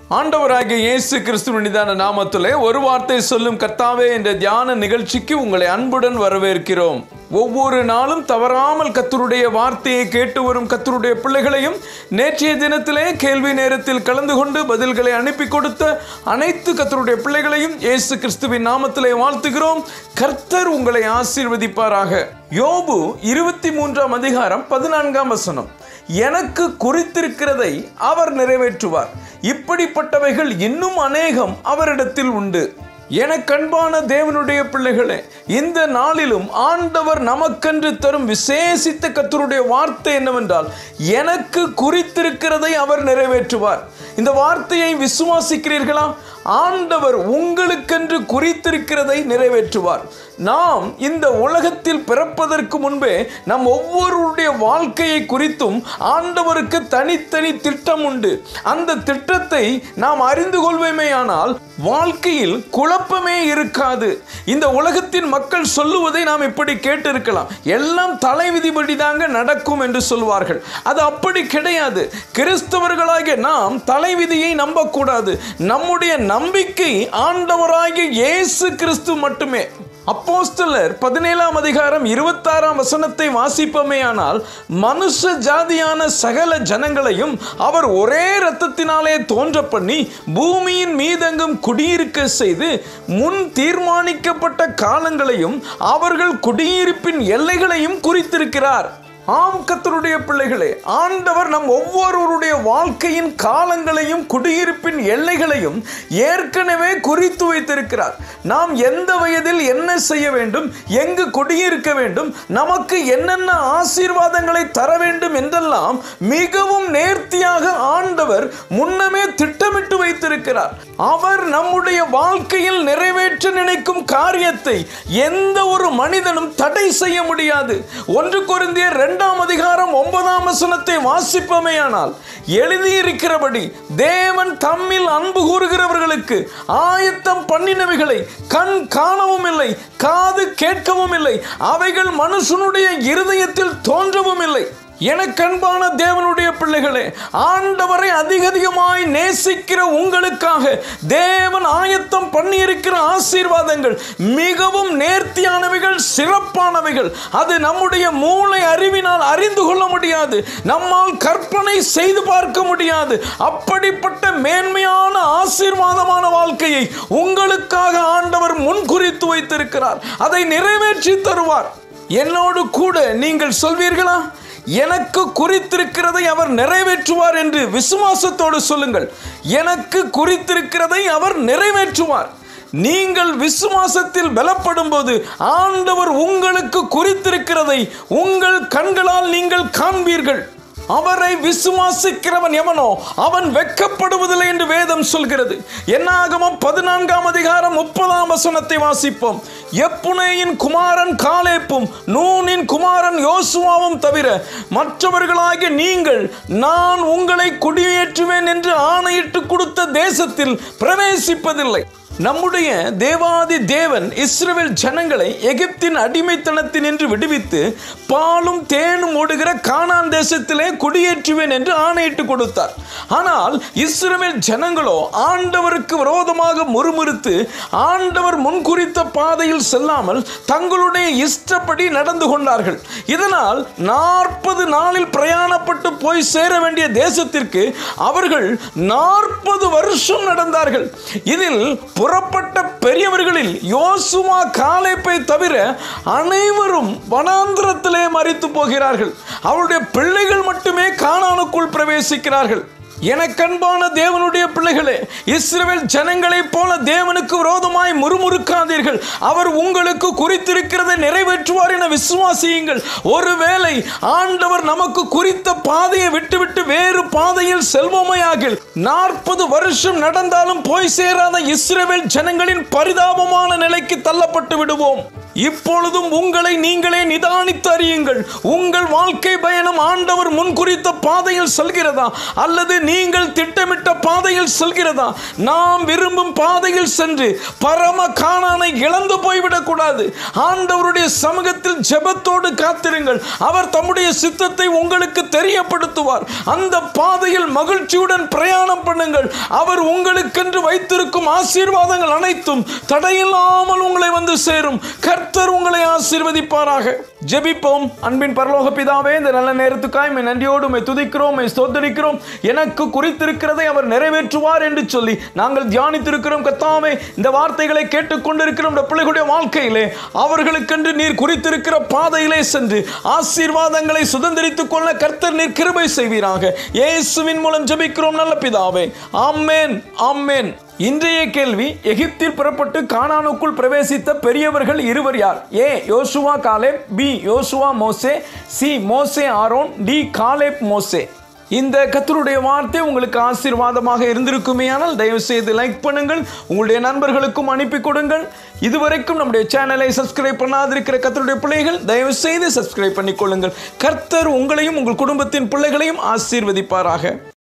ஆண்டவராகிய இயேசு கிறிஸ்துவனிதான நாமத்திலே ஒரு வார்த்தை சொல்லும் கர்த்தாவே என்ற தியான நிகழ்ச்சிக்கு உங்களை அன்புடன் வரவேற்கிறோம் ஒவ்வொரு நாளும் தவறாமல் கத்தருடைய வார்த்தையை கேட்டு வரும் கத்தருடைய பிள்ளைகளையும் நேற்றைய தினத்திலே கேள்வி நேரத்தில் கலந்து கொண்டு பதில்களை அனுப்பி கொடுத்த அனைத்து கத்தருடைய பிள்ளைகளையும் இயேசு கிறிஸ்துவின் நாமத்திலே வாழ்த்துகிறோம் கர்த்தர் உங்களை ஆசீர்வதிப்பாராக யோபு இருபத்தி மூன்றாம் அதிகாரம் பதினான்காம் வசனம் எனக்கு குறித்திருக்கிறதை அவர் நிறைவேற்றுவார் இப்படிப்பட்டவைகள் இன்னும் அநேகம் அவரிடத்தில் உண்டு எனக்கு அன்பான தேவனுடைய பிள்ளைகளே இந்த நாளிலும் ஆண்டவர் நமக்கென்று தரும் விசேஷித்த கத்தருடைய வார்த்தை என்னவென்றால் எனக்கு குறித்திருக்கிறதை அவர் நிறைவேற்றுவார் இந்த வார்த்தையை விசுவாசிக்கிறீர்களா ஆண்டவர் உங்களுக்கென்று குறித்திருக்கிறதை நிறைவேற்றுவார் நாம் இந்த உலகத்தில் பிறப்பதற்கு முன்பே நம் ஒவ்வொருடைய வாழ்க்கையை குறித்தும் ஆண்டவருக்கு தனித்தனி திட்டம் உண்டு அந்த திட்டத்தை நாம் அறிந்து கொள்வேமேயானால் வாழ்க்கையில் குழப்பமே இருக்காது இந்த உலகத்தின் மக்கள் சொல்லுவதை நாம் இப்படி கேட்டிருக்கலாம் எல்லாம் தலை விதிபடி தாங்க நடக்கும் என்று சொல்வார்கள் அது அப்படி கிடையாது கிறிஸ்தவர்களாகிய நாம் தலைவிதியை நம்பக்கூடாது நம்முடைய நம்பிக்கை ஆண்டவராகிய இயேசு கிறிஸ்து மட்டுமே அப்போஸ்தலர் பதினேழாம் அதிகாரம் இருபத்தாறாம் வசனத்தை வாசிப்பமேயானால் மனுஷ ஜாதியான சகல ஜனங்களையும் அவர் ஒரே இரத்தத்தினாலே தோன்ற பண்ணி பூமியின் மீதெங்கும் குடியிருக்க செய்து முன் தீர்மானிக்கப்பட்ட காலங்களையும் அவர்கள் குடியிருப்பின் எல்லைகளையும் குறித்திருக்கிறார் ஆம் கத்தருடைய பிள்ளைகளே ஆண்டவர் நம் ஒவ்வொருவருடைய வாழ்க்கையின் காலங்களையும் குடியிருப்பின் எல்லைகளையும் ஏற்கனவே குறித்து வைத்திருக்கிறார் நாம் எந்த வயதில் என்ன செய்ய வேண்டும் எங்கு குடியிருக்க வேண்டும் நமக்கு என்னென்ன ஆசீர்வாதங்களை தர வேண்டும் என்றெல்லாம் மிகவும் நேர்த்தியாக ஆண்டவர் முன்னமே திட்டமிட்டு வைத்திருக்கிறார் அவர் நம்முடைய வாழ்க்கையில் நிறைவேற்ற நினைக்கும் காரியத்தை எந்த ஒரு மனிதனும் தடை செய்ய முடியாது ஒன்று குருந்திய இரண்டாம் அதிகாரம் ஒன்பதாம் வசனத்தை வாசிப்பமேயானால் எழுதியிருக்கிறபடி தேவன் தம்மில் அன்பு கூறுகிறவர்களுக்கு ஆயத்தம் பண்ணினவைகளை கண் காணவும் இல்லை காது கேட்கவும் இல்லை அவைகள் மனுஷனுடைய இருதயத்தில் தோன்றவும் இல்லை எனக்கன்பான தேவனுடைய பிள்ளைகளே ஆண்டவரை அதிக அதிகமாய் நேசிக்கிற உங்களுக்காக தேவன் ஆயத்தம் பண்ணியிருக்கிற ஆசீர்வாதங்கள் மிகவும் நேர்த்தியானவைகள் சிறப்பானவைகள் அது நம்முடைய மூளை அறிவினால் அறிந்து கொள்ள முடியாது நம்மால் கற்பனை செய்து பார்க்க முடியாது அப்படிப்பட்ட மேன்மையான ஆசீர்வாதமான வாழ்க்கையை உங்களுக்காக ஆண்டவர் முன்குறித்து வைத்திருக்கிறார் அதை நிறைவேற்றி தருவார் என்னோடு கூட நீங்கள் சொல்வீர்களா எனக்கு குறித்திருக்கிறதை அவர் நிறைவேற்றுவார் என்று விசுவாசத்தோடு சொல்லுங்கள் எனக்கு குறித்திருக்கிறதை அவர் நிறைவேற்றுவார் நீங்கள் விசுவாசத்தில் பலப்படும் போது ஆண்டவர் உங்களுக்கு குறித்திருக்கிறதை உங்கள் கண்களால் நீங்கள் காண்பீர்கள் அவரை விசுவாசிக்கிறவன் எவனோ அவன் வெட்கப்படுவதில்லை என்று வேதம் சொல்கிறது என்னாகமம் பதினான்காம் அதிகாரம் முப்பதாம் வசனத்தை வாசிப்போம் எப்புனேயின் குமாரன் காலேப்பும் நூனின் குமாரன் யோசுவாவும் தவிர மற்றவர்களாகிய நீங்கள் நான் உங்களை குடியேற்றுவேன் என்று ஆணையிட்டு கொடுத்த தேசத்தில் பிரவேசிப்பதில்லை நம்முடைய தேவாதி தேவன் இஸ்ரவேல் ஜனங்களை எகிப்தின் அடிமைத்தனத்தினின்று விடுவித்து பாலும் தேனும் ஓடுகிற கானான் தேசத்திலே குடியேற்றுவேன் என்று ஆணையிட்டு கொடுத்தார் ஆனால் இஸ்ரவேல் ஜனங்களோ ஆண்டவருக்கு விரோதமாக முறுமுறுத்து ஆண்டவர் முன்குறித்த பாதையில் செல்லாமல் தங்களுடைய இஷ்டப்படி நடந்து கொண்டார்கள் இதனால் நாற்பது நாளில் பிரயாணப்பட்டு போய் சேர வேண்டிய தேசத்திற்கு அவர்கள் நாற்பது வருஷம் நடந்தார்கள் இதில் புறப்பட்ட பெரியவர்களில் யோசுவா காலைப்பை தவிர அனைவரும் வனாந்திரத்திலே மறித்து போகிறார்கள் அவருடைய பிள்ளைகள் மட்டுமே காணானுக்குள் பிரவேசிக்கிறார்கள் எனக்கன்பான தேவனுடைய பிள்ளைகளே இஸ்ரவேல் ஜனங்களைப் போல தேவனுக்கு விரோதமாய் முறுமுறுக்காதீர்கள் அவர் உங்களுக்கு குறித்திருக்கிறதை நிறைவேற்றுவார் என விசுவாசியுங்கள் ஒருவேளை ஆண்டவர் நமக்கு குறித்த பாதையை விட்டுவிட்டு வேறு பாதையில் செல்வோமையாகில் நாற்பது வருஷம் நடந்தாலும் போய் சேராத இஸ்ரவேல் ஜனங்களின் பரிதாபமான நிலைக்கு தள்ளப்பட்டு விடுவோம் இப்பொழுதும் உங்களை நீங்களே நிதானித்து அறியுங்கள் உங்கள் வாழ்க்கை பயணம் ஆண்டவர் முன்குறித்த பாதையில் செல்கிறதா அல்லது நீங்கள் திட்டமிட்ட பாதையில் செல்கிறதா நாம் விரும்பும் பாதையில் சென்று பரம காணானை இழந்து போய்விடக் கூடாது ஆண்டவருடைய சமூகத்தில் ஜெபத்தோடு காத்திருங்கள் அவர் தம்முடைய சித்தத்தை உங்களுக்கு தெரியப்படுத்துவார் அந்த பாதையில் மகிழ்ச்சியுடன் பிரயாணம் பண்ணுங்கள் அவர் உங்களுக்கென்று வைத்திருக்கும் ஆசீர்வாதங்கள் அனைத்தும் தடையில்லாமல் உங்களை வந்து சேரும் கர்த்தர் உங்களை ஆசீர்வதிப்பாராக ஜெபிப்போம் அன்பின் பரலோக பிதாவே இந்த நல்ல நேரத்துக்காய் மை நன்றியோடு மை துதிக்கிறோம் மை ஸ்தோத்தரிக்கிறோம் எனக்கு குறித்திருக்கிறதை அவர் நிறைவேற்றுவார் என்று சொல்லி நாங்கள் தியானித்திருக்கிறோம் கத்தாவே இந்த வார்த்தைகளை கேட்டுக்கொண்டிருக்கிற இந்த பிள்ளைகளுடைய வாழ்க்கையிலே அவர்களுக்கென்று நீர் குறித்திருக்கிற பாதையிலே சென்று ஆசீர்வாதங்களை சுதந்திரித்துக் கொள்ள கர்த்தர் நீர் கிருபை செய்வீராக இயேசுவின் மூலம் ஜெபிக்கிறோம் நல்ல பிதாவே ஆமென் ஆமென் இன்றைய கேள்வி எகிப்தில் புறப்பட்டு கானானுக்குள் பிரவேசித்த பெரியவர்கள் இருவர் யார் ஏ யோசுவா காலேப் பி யோசுவா மோசே சி மோசே ஆரோன் டி காலேப் மோசே இந்த கத்தருடைய வார்த்தை உங்களுக்கு ஆசீர்வாதமாக இருந்திருக்குமேயானால் தயவு செய்து லைக் பண்ணுங்கள் உங்களுடைய நண்பர்களுக்கும் அனுப்பி கொடுங்கள் இதுவரைக்கும் நம்முடைய சேனலை சப்ஸ்கிரைப் பண்ணாதிருக்கிற கத்தருடைய பிள்ளைகள் தயவு செய்து சப்ஸ்கிரைப் பண்ணிக்கொள்ளுங்கள் கர்த்தர் உங்களையும் உங்கள் குடும்பத்தின் பிள்ளைகளையும் ஆசீர்வதிப்பாராக